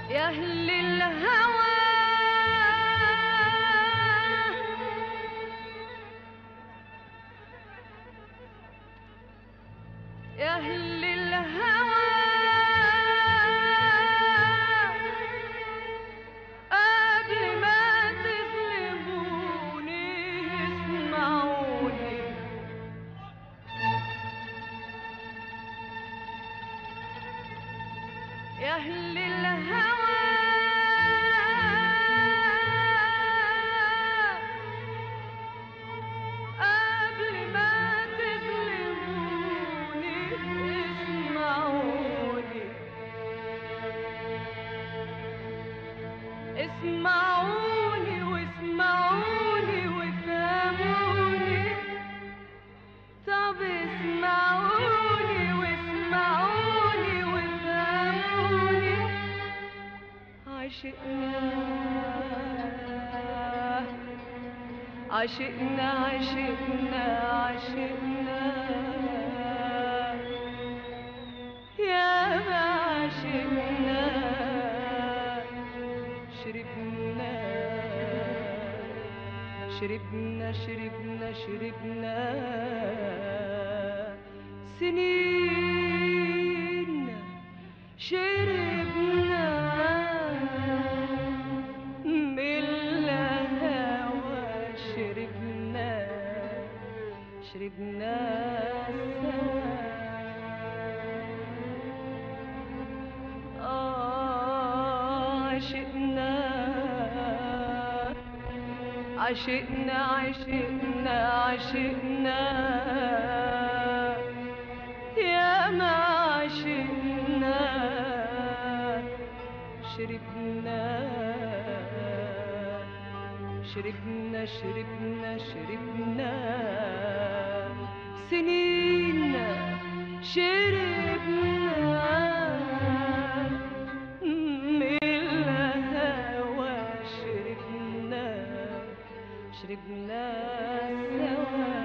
يا أهل الهوى يا أهل الهوى قبل ما تظلموني اسمعوني يا أهل الهوى قبل ما تظلموني اسمعوني اسمعوني واسمعوني وافهموني طب اسمعوني واسمعوني وافهموني عشقنا عشقنا عشقنا عشقنا يا ما عشقنا شربنا شربنا شربنا شربنا سنين شربنا من الهوى شربنا شربنا سوا آه عشقنا عشقنا عشقنا عشقنا يا ما عشقنا شربنا شربنا شربنا شربنا سنين شربنا من الهوى شربنا شربنا سوا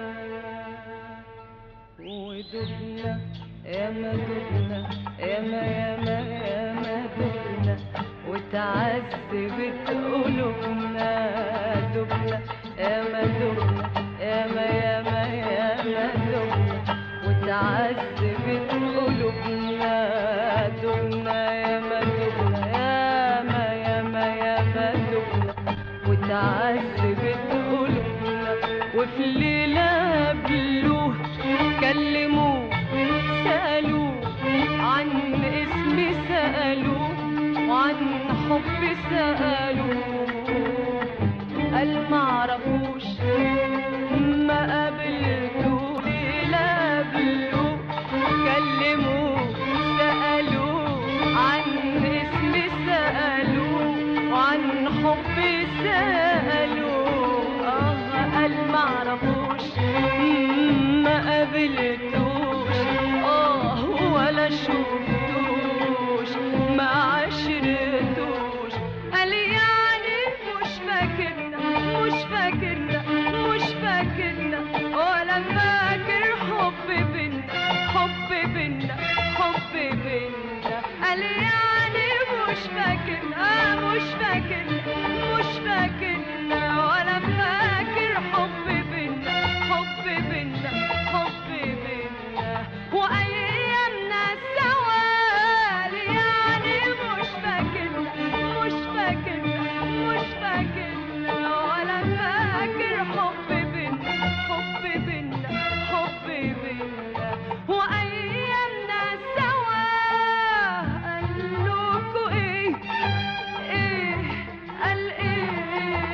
ودبنا يا ما دبنا يا ما يا ما يا ما دبنا وتعذبت قلوبنا دبنا يا ما دبنا يا ما يا ما يا ما دبنا وتعذبت قلوبنا دبنا يا ما دبنا يا ما يا ما يا ما دبنا وتعذبت قلوبنا وفي ليلة قبلوه كلموه سألوه عن اسمي سألوه وعن حبي سألوه قال معرفوش ما قابلتوه ليلة قبلوه كلموه سألوه عن اسمي سألوه وعن حبي سألوه آه قال معرفوش ما قابلتوش آه ولا شفتوش ما عشرتوش قال يعني مش فاكرنا مش فاكرنا مش فاكرنا ولا فاكر حب بينا حب بينا حب بينا قال يعني مش فاكرنا مش فاكرنا مش فاكرنا ولا فاكر حب بينا حب بينا حب بينا وايامنا سوا يعني مش فاكرنا مش فاكرنا مش فاكرنا ولا فاكر حب بينا حب بينا حب بينا وايامنا سوا قال لكوا ايه ايه قال ايه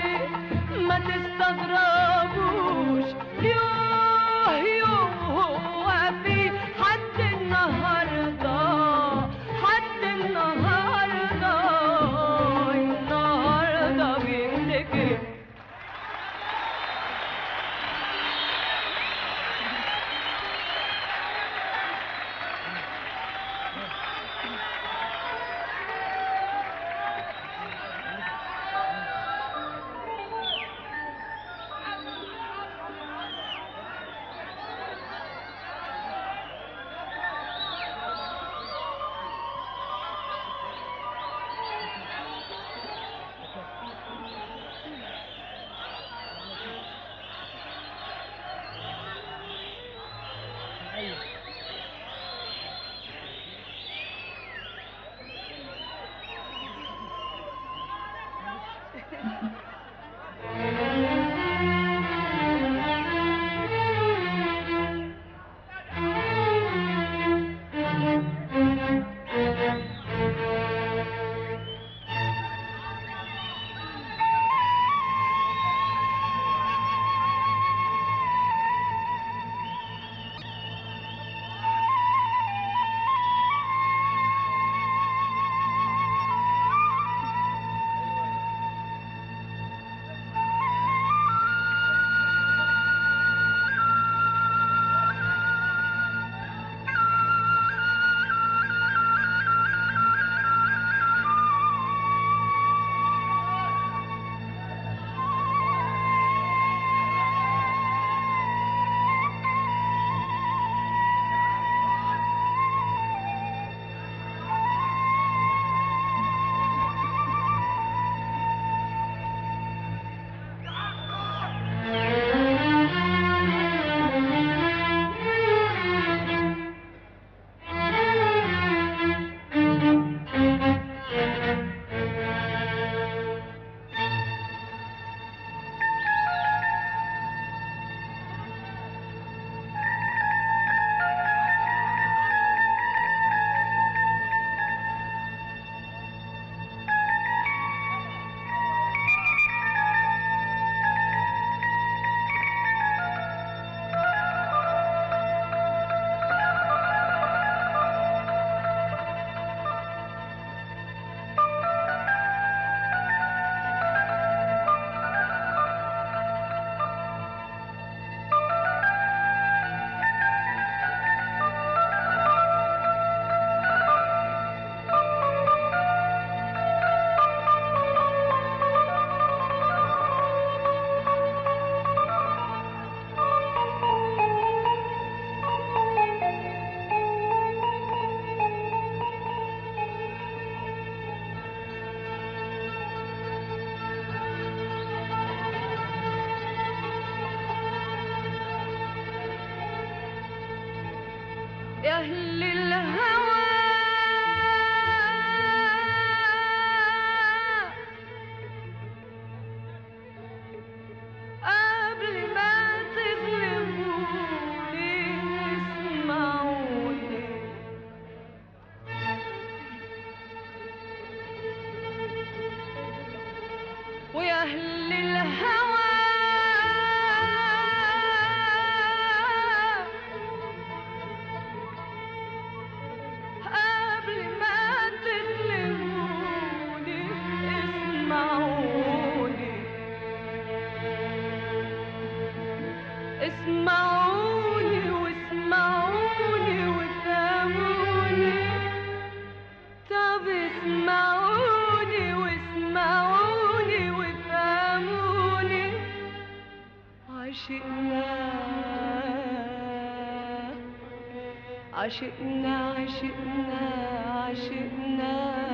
عشقنا عشقنا عشقنا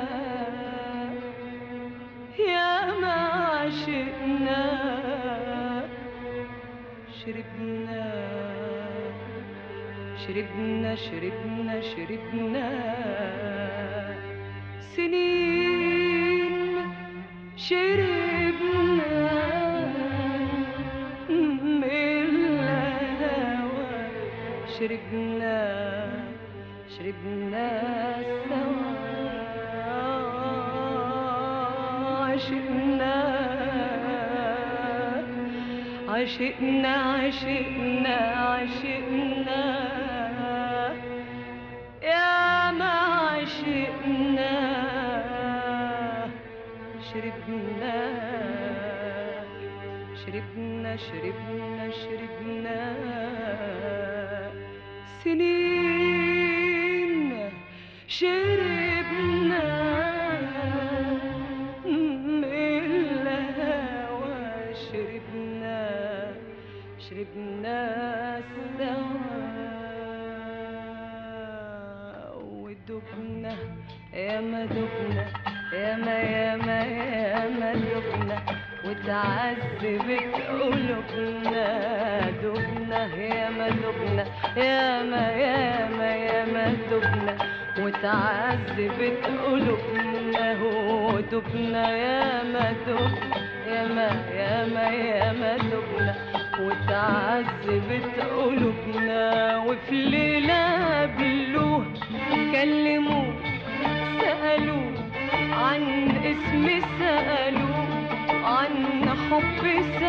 يا ما عشقنا شربنا شربنا شربنا شربنا سنين شربنا من الهوى شربنا شربنا سوا عشقنا عشقنا عشقنا عشقنا يا ما عشقنا شربنا شربنا شربنا شربنا سنين شربنا من الهوى شربنا شربنا سوا ودبنا يا ما دبنا يا ما يا ما يا ما دبنا وتعذبت قلوبنا دبنا يا ما دبنا يا ما يا ما يا ما دبنا وتعذبت قلوبنا هو دبنا يا ما دبنا يا ما يا ما يا ما دبنا وتعذبت قلوبنا وفي ليلة بلوه كلموه سألوه عن اسم سألوه عن حب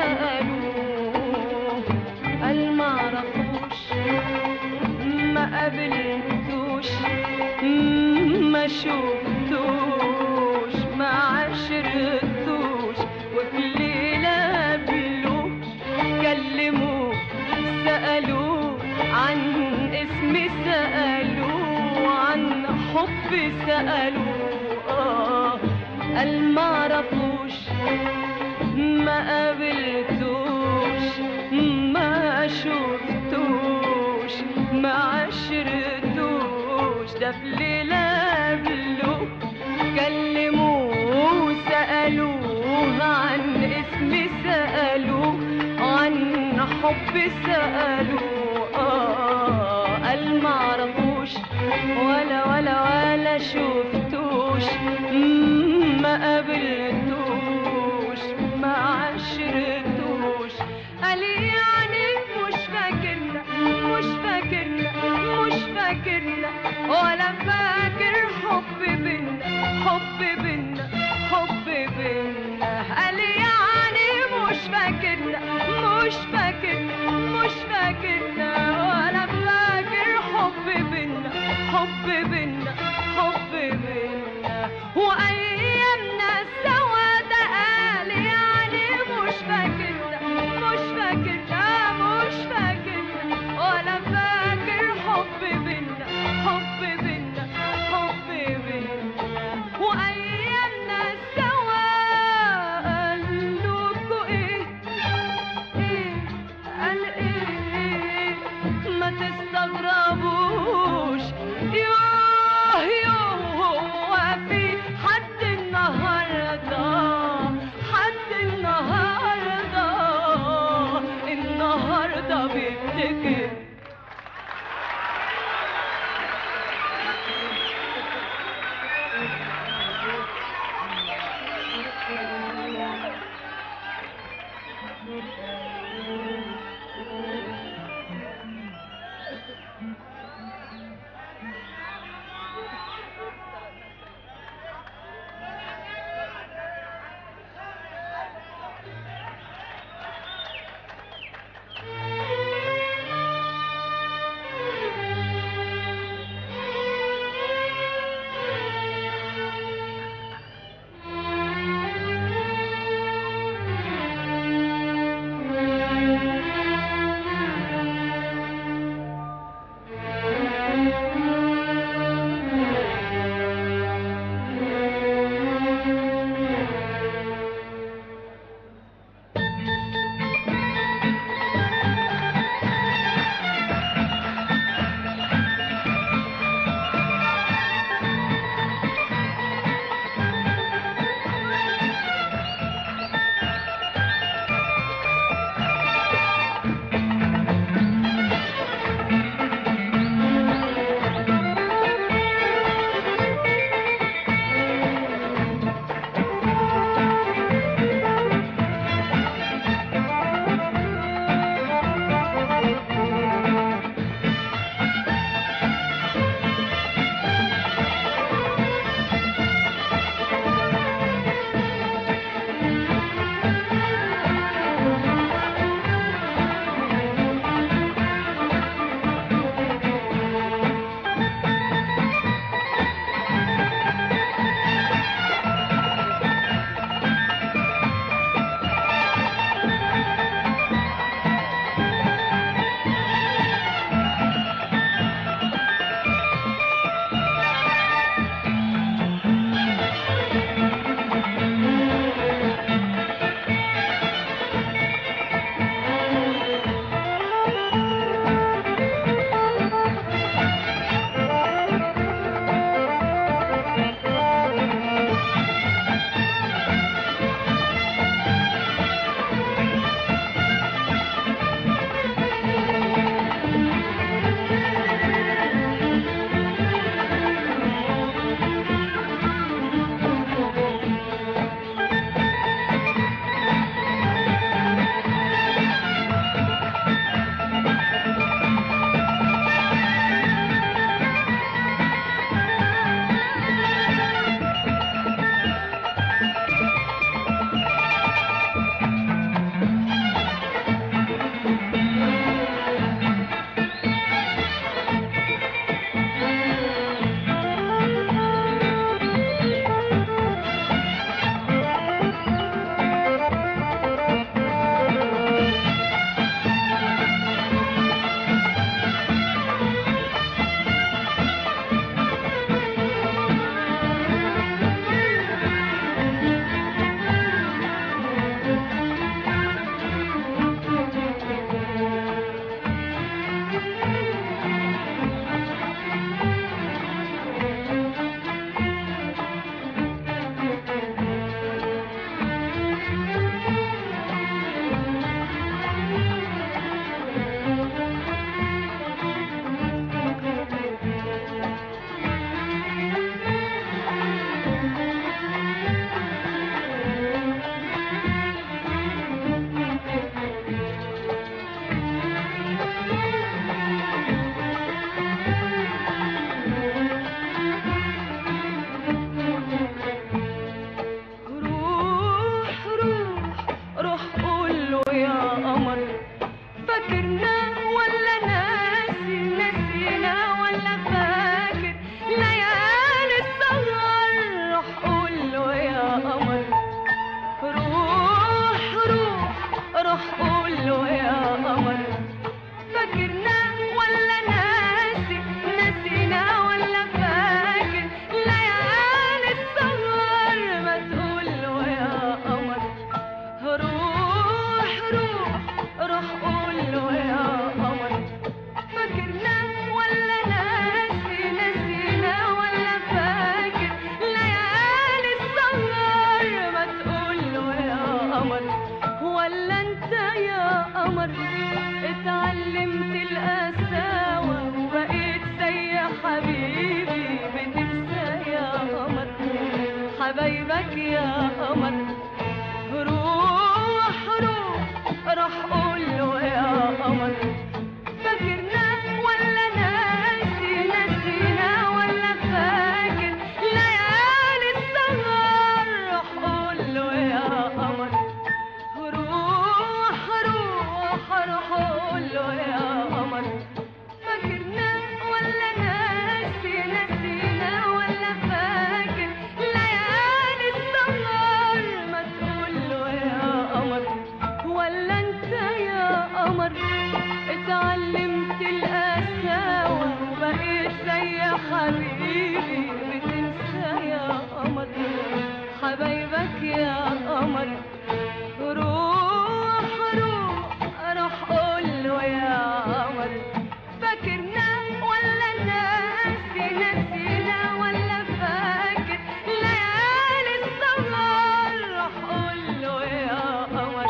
سألوه قال معرفوش ما قابلتوش ما شفتوش ما عشرتوش وفي ليلة قبلوه كلموه سألوه عن اسم سألوه عن حب سألوه آه قال معرفوش ما قابلتوش ما شفتوش ما عشرتوش ده في ليلة قبله كلموه سألوه عن اسم سألوه عن حب سألوه آه قال معرفوش ولا ولا ولا شفتوش مم، ما قابلتوش ما عشرتوش قال يعني مش فاكرنا مش فاكرنا مش فاكرنا ولا فاكر حب بينا حب بينا حب بينا قال يعني مش فاكرنا مش فاكرنا مش فاكرنا ولا فاكر حب بينا حب بينا حب بينا وايامنا سوا ده قال يعني مش فاكرنا مش فاكرنا مش فاكرنا ولا فاكر حب بينا حب بينا حب بينا وايامنا سوا قالوكوا ايه ايه قال ايه ما تستغربوش يوه يوه حبايبك يا قمر روح روح راح قول له يا قمر فاكرنا ولا ناسي نسينا ولا فاكر ليالي السهر راح قول له يا قمر روح روح راح قول له يا قمر فاكرنا ولا ناسي نسينا ولا فاكر ليالي السهر ما تقول له يا قمر ولا انت يا قمر اتعلمت القساوة وبقيت زي حبيبي بتنسى يا قمر حبايبك يا قمر روح روح راح قول له يا قمر فاكرنا ولا ناسي نسينا ولا فاكر ليالي السهر راح قول له يا قمر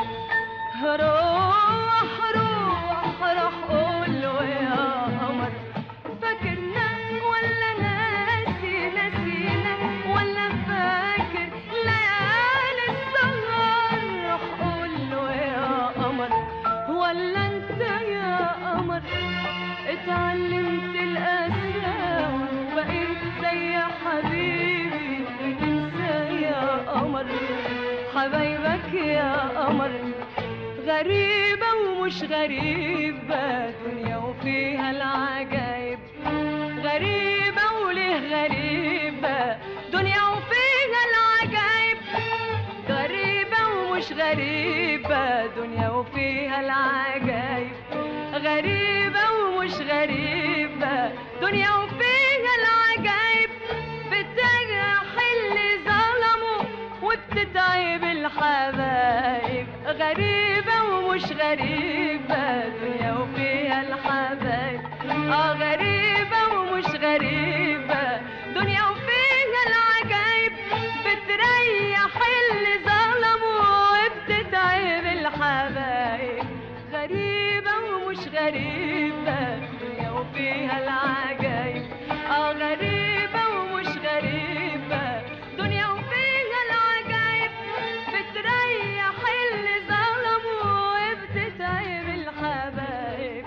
روح روح راح قول له يا قمر فاكرنا ولا ناسي نسينا ولا فاكر ليالي السهر راح قول له يا قمر ولا انت يا قمر اتعلمت القساوة بقيت زي حبيبي بتنسى يا قمر حبايبك يا قمر غريبة ومش غريبة دنيا وفيها العجايب غريبة وليه غريبة دنيا وفيها العجايب غريبة ومش غريبة دنيا وفيها العجايب غريبة ومش غريبة دنيا وفيها العجايب بتجرح اللي ظلموا وبتتعب الحبايب غريبة ومش غريبة دنيا وفيها الحبايب اه غريبة ومش غريبة دنيا وفيها العجايب بتريح اللي ظلموا وبتتعب الحبايب غريبة ومش غريبة دنيا وفيها العجايب اه غريبة ومش غريبة دنيا وفيها العجايب بتريح اللي ظلموا وبتتعب الحبايب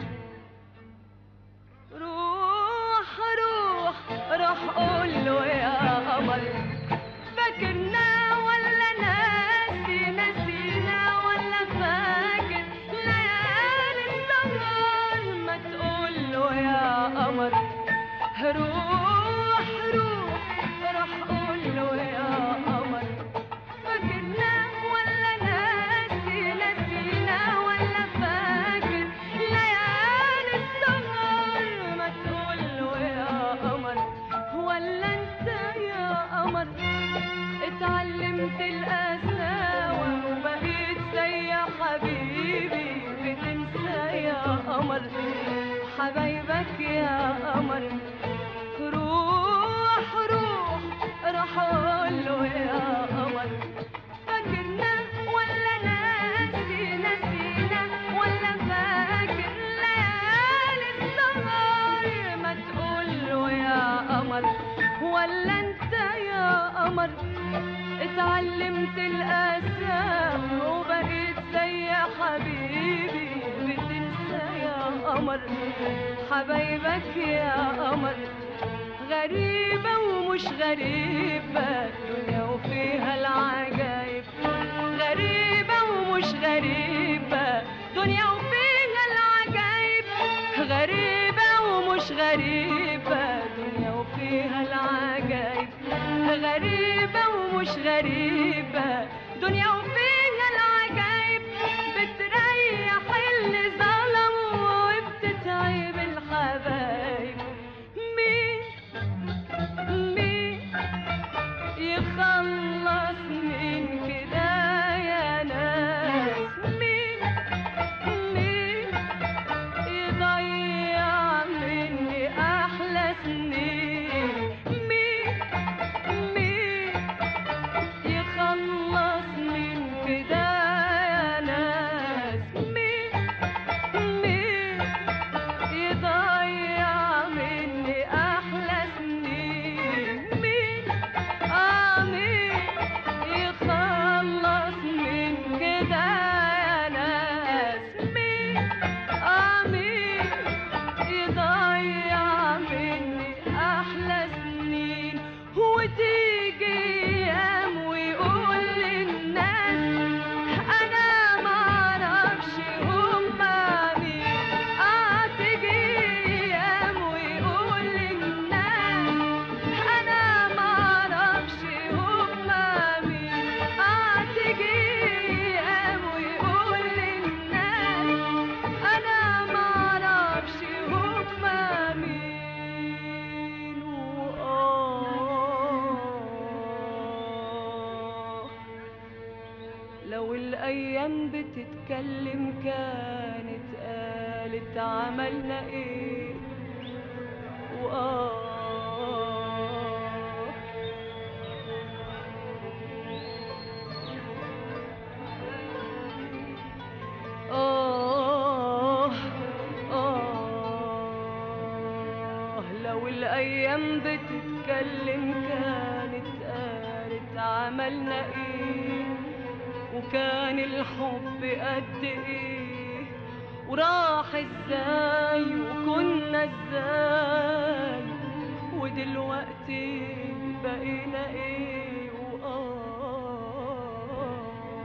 روح روح راح قول له يا قمر فاكرنا ولا ناسي نسينا ولا فاكر ليالي السهر ما تقول له يا قمر روح روح راح قول له يا قمر فاكرنا ولا ناسي نسينا ولا فاكر ليالي السهر ما تقول له يا قمر ولا انت يا قمر اتعلمت القساوة وبقيت زي حبيبي بتنسى يا قمر حبايبك يا قمر روح روح راح اقول له يا قمر فاكرنا ولا ناسي نسينا ولا فاكر ليالي السهر ما تقول له يا قمر ولا انت يا قمر اتعلمت القساوة وبقيت زي حبيبي بتنسى يا قمر حبايبك يا قمر غريبة ومش غريبة دنيا وفيها العجايب غريبة ومش غريبة دنيا وفيها العجايب غريبة ومش غريبة دنيا وفيها العجايب غريبة ومش غريبة دنيا وفيها العجايب بتريح اللي ظلموا وبتتعب الحبايب مين مين يخلص من كده يا ناس مين مين يضيع مني احلى سنين مين مين يخلص من الأيام بتتكلم كانت قالت عملنا ايه وآه آه آه لو الأيام بتتكلم كانت قالت عملنا إيه وكان الحب قد إيه وراح إزاي وكنا إزاي ودلوقتي بقينا إيه وآه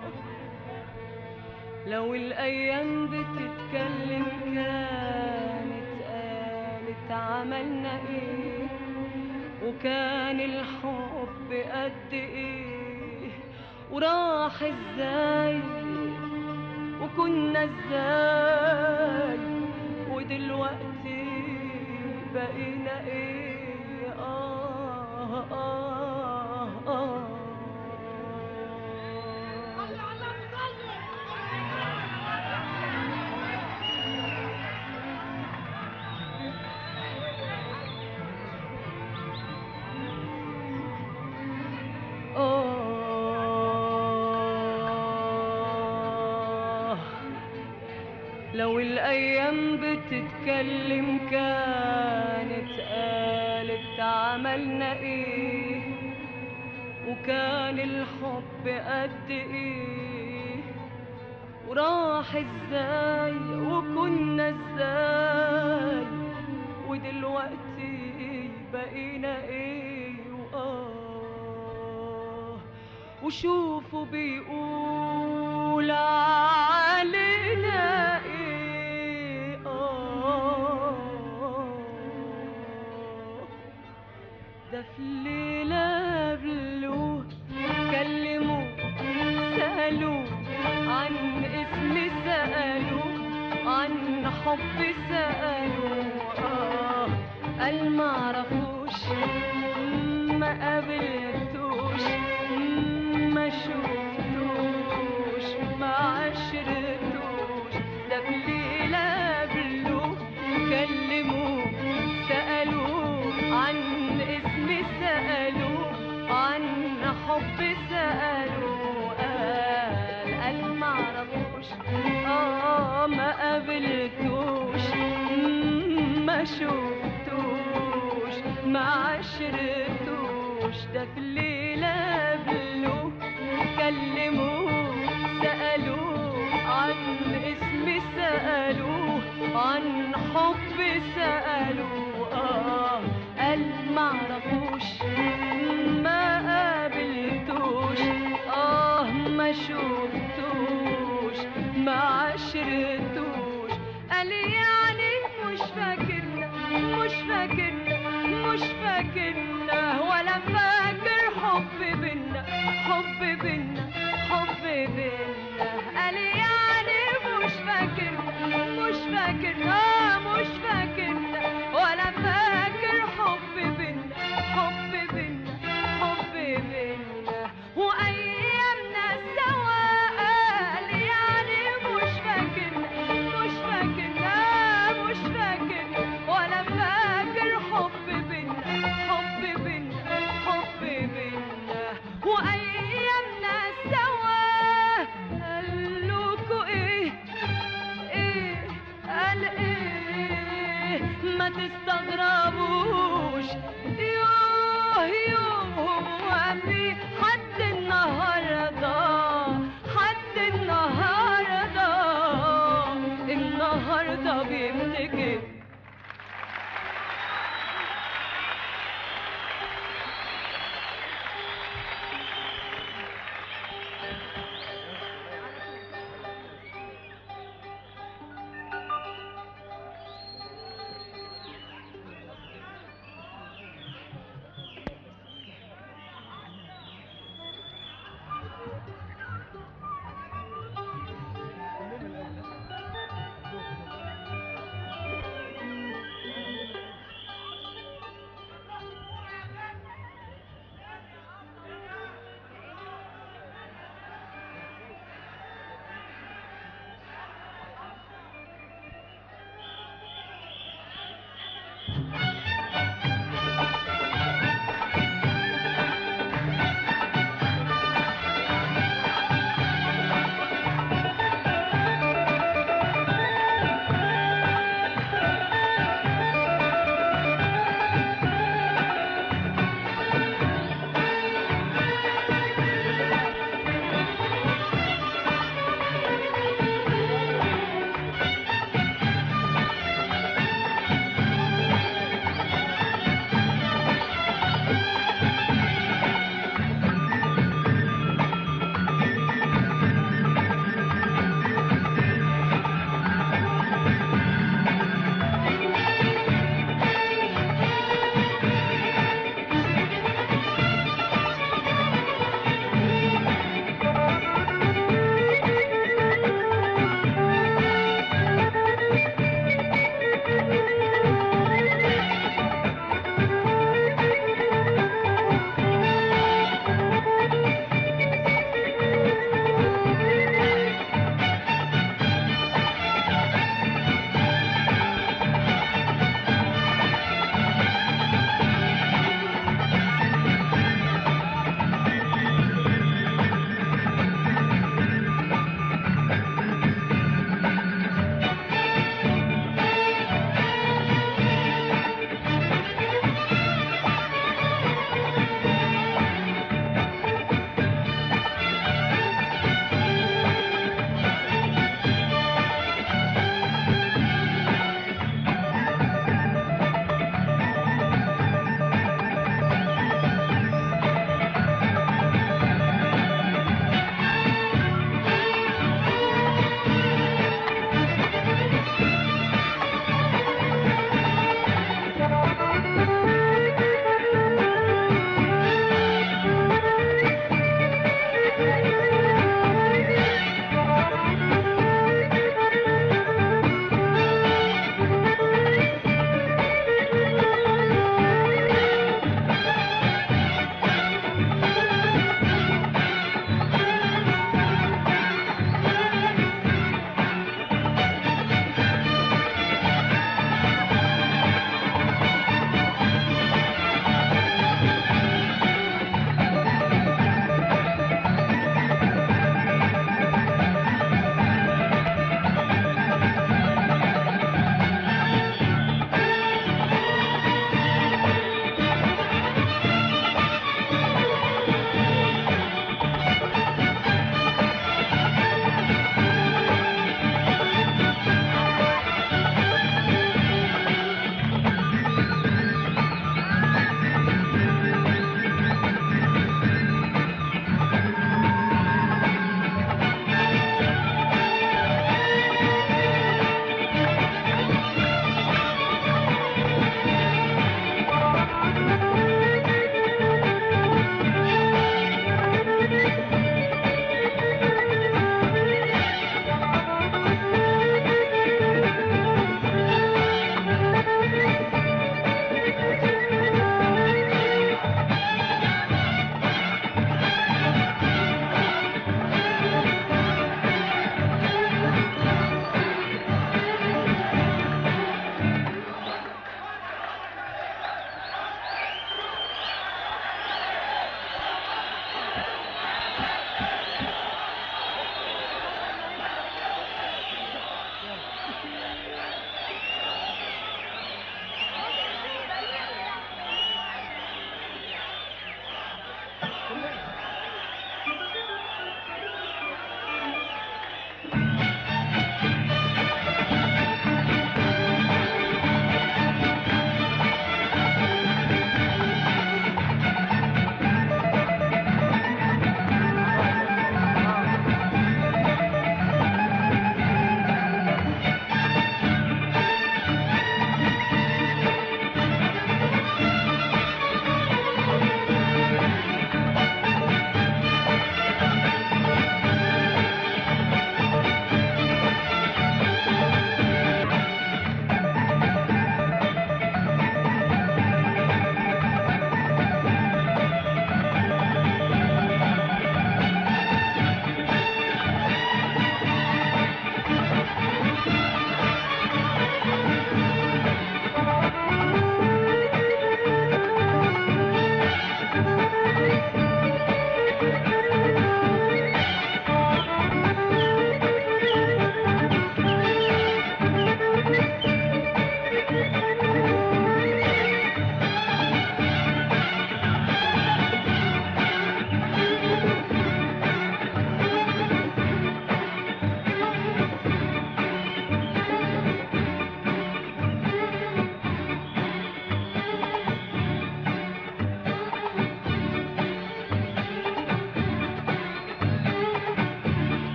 لو الأيام بتتكلم كانت قالت عملنا إيه وكان الحب قد إيه وراح إزاي وكنا إزاي ودلوقتي بقينا إيه آه آه آه آه لو الأيام بتتكلم كانت قالت عملنا إيه وكان الحب قد إيه وراح إزاي وكنا إزاي ودلوقتي بقينا إيه وآه وشوفوا بيقول علينا ايه آه ده في الليلة قبلوه كلموه سألوه عن اسم سألوه عن حب سألوه آه قال معرفوش ما قابلتوش ما شفتوش ما عشرتوش ده بليلة قبلوه كلموه سألوه عن اسم سألوه عن حب سألوه قال قال معرفوش اه ما قابلتوش ما شفتوش ما عشرتوش ده في الليلة قبلوه كلموه سألوه عن اسم سألوه عن حب سألوه آه قال معرفوش ما قابلتوش آه ما شفتوش ما عشرتوش قال يعني مش فاكرنا مش فاكرنا مش فاكرنا ولا فاكر حب بينا حب بينا حب بينا قال يعني مش فاكرنا مش فاكرنا مش فاكرنا ولا فاكر حب بينا حب بينا حب بينا وايامنا سوا قال يعني مش فاكرنا مش فاكرنا مش فاكرنا ولا فاكر حب بينا حب بينا حب بينا وايامنا سوا قال لكوا ايه ايه قال ايه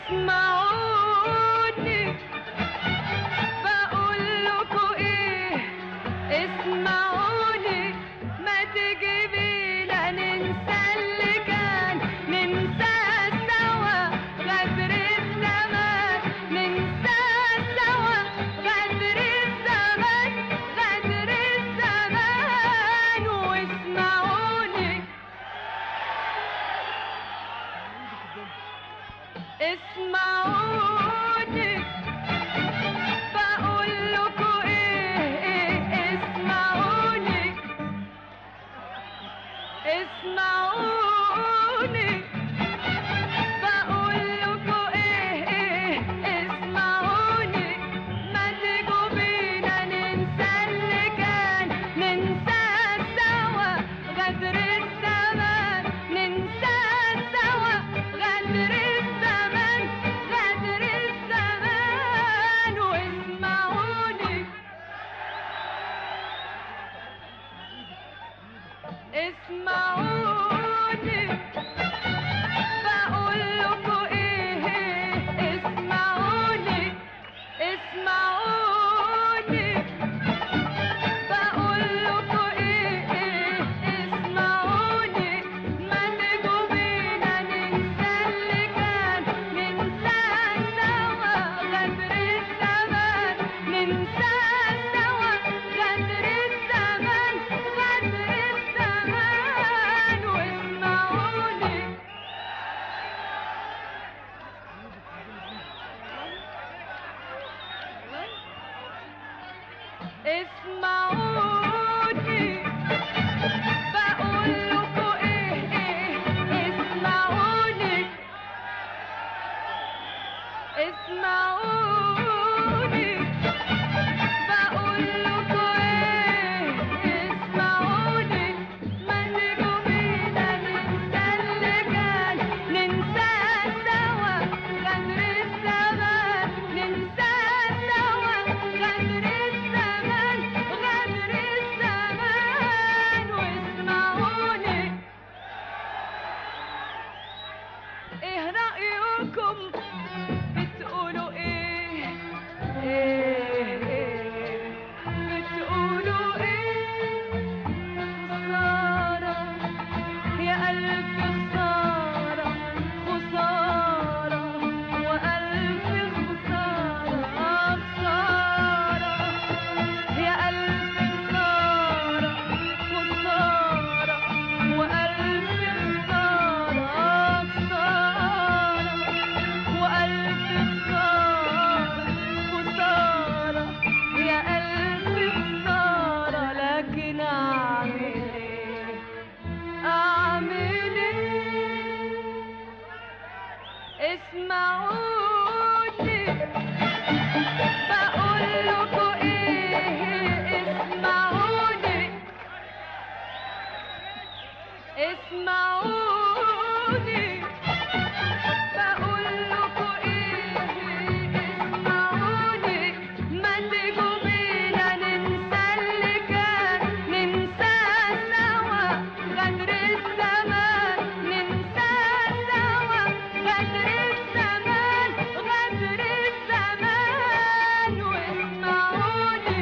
اسمعوني بقول لكم ايه اسمعوني ما تجيبينا ننسى اللي كان ننسى سوا غدر الزمان ننسى سوا غدر الزمان غدر الزمان واسمعوني اسمعوني بقول لكم ايه ايه اسمعوني اسمعوني بقول لكم ايه ايه اسمعوني ما تيجوا بينا ننسى اللي كان ننسى سوا غدر الزمان ننسى سوا غدر الزمان غدر الزمان واسمعوني اسمعوني بقول لكم ايه اسمعوني اسمعوني بقول لكم ايه اسمعوني ما تيجوا بينا ننسى اللي كان ننسى سوا غدر الزمان ننسى سوا غدر الزمان غدر الزمان واسمعوني اسمعوني بقول لكم ايه ايه اسمعوني اسمعوني بقول لكم ايه اسمعوني ما تيجوا بينا ننسى اللي كان ننسى سوا غدر الزمان ننسى سوا غدر الزمان غدر الزمان واسمعوني ايه رأيكم بتقولوا ايه ايه إيه بتقولوا ايه خسارة يا ألف خسارة خسارة وألف خسارة خسارة يا ألف خسارة خسارة وألف خسارة خسارة وألف خسارة خسارة يا ألف خسارة لكن أعمل إيه أعمل إيه اسمعوني بقول لكم إيه اسمعوني اسمعوني بقول لكم ايه اسمعوني ما تيجوا بينا ننسى اللي كان ننسى سوا غدر الزمان ننسى سوا غدر الزمان غدر الزمان واسمعوني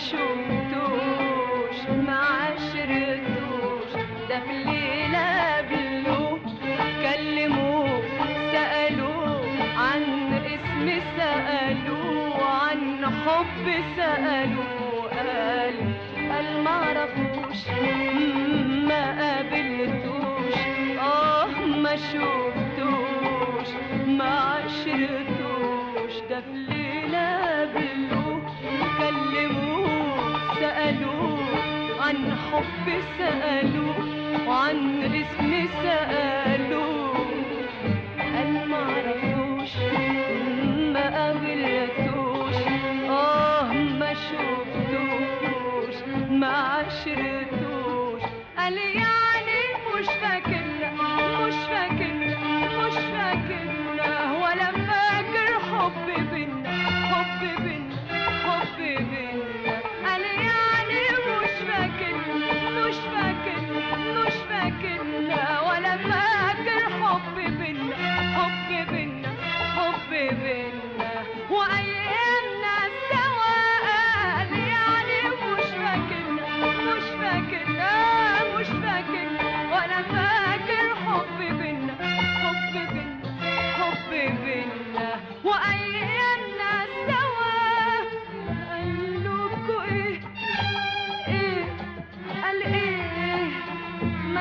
شفتوش ما عشرتوش ده في الليلة قابلوه كلموه سألوه عن اسم سألوه عن حب سألوه قال قال معرفوش ما قابلتوش اه ما شفتوش ما عشرتوش ده في الليلة قابلوه كلموه سألوه عن حب سألوه وعن اسم سألوه قال معرفوش ما قابلتوش اه ما شفتوش ما عشرتوش قال يعني مش فاكرنا مش فاكرنا مش فاكرنا ولا فاكر حب بينا حب بينا حب بينا قال يعني مش فاكرنا مش فاكرنا مش فاكرنا ولا فاكر حب بينا حب بينا حب بينا وايامنا سوا قال يعني مش فاكرنا مش فاكرنا مش فاكرنا ولا فاكر حب بينا حب بينا حب بينا وايامنا سوا قال لكوا ايه ايه قال ايه ما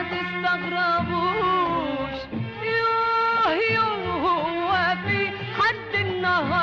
تستغربوش يوه يوه هو في حد النهار